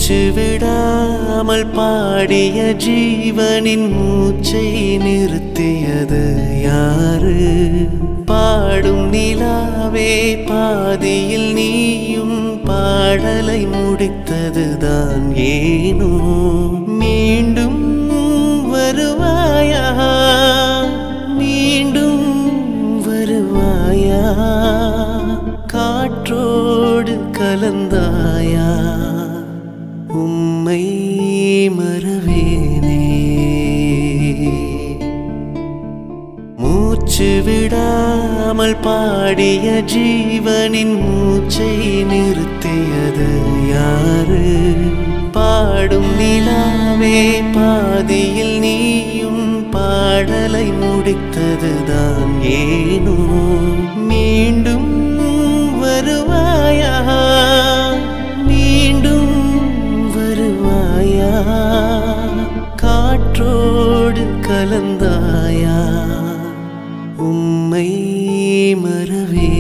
மூச்சு விடாமல் பாடிய ஜீவனின் மூச்சை நிறுத்தியது யாரு பாடும் நிலாவே பாதியில் நீயும் பாடலை முடித்ததுதான் ஏனோ மீண்டும் வருவாயா மீண்டும் வருவாயா காற்றோடு கலந்தாயா உம்மை மறவேனே மூச்சு விடாமல் பாடிய ஜீவனின் மூச்சை நிறுத்தியது யாரு பாடும் நிலாவே பாதியில் நீயும் பாடலை முடித்ததுதான் ஏனோ மீண்டும் வருவாயா மீண்டும் வருவாயா காற்றோடு கலந்தாயா உம்மை மறவே